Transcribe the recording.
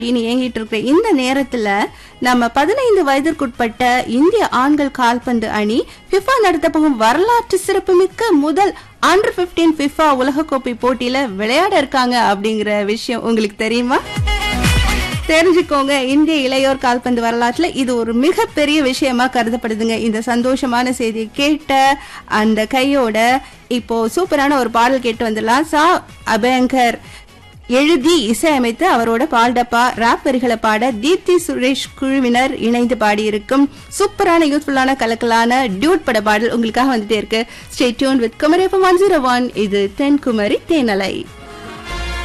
இனி இயங்கிட்டு இருக்கிற இந்த நேரத்துல நம்ம பதினைந்து வயதிற்குட்பட்ட இந்திய ஆண்கள் கால்பந்து அணி பிஃபா நடத்த போகும் வரலாற்று சிறப்புமிக்க முதல் அண்டர் 15 பிஃபா உலகக்கோப்பை போட்டியில விளையாட இருக்காங்க அப்படிங்கிற விஷயம் உங்களுக்கு தெரியுமா தெரிஞ்சுக்கோங்க இந்திய இளையோர் கால்பந்து வரலாற்றுல இது ஒரு மிகப்பெரிய விஷயமா கருதப்படுதுங்க இந்த சந்தோஷமான செய்தியை கேட்ட அந்த கையோட இப்போ சூப்பரான ஒரு பாடல் கேட்டு வந்துடலாம் சா அபயங்கர் எழுதி இசையமைத்து அவரோட பால்டப்பா ராப் வரிகளை பாட தீப்தி சுரேஷ் குழுவினர் இணைந்து பாடியிருக்கும் சூப்பரான யூத்ஃபுல்லான கலக்கலான டியூட் பட பாடல் உங்களுக்காக வந்துட்டே இருக்கு stay tune with Kumari one zero one இது தென்குமரி தேனலை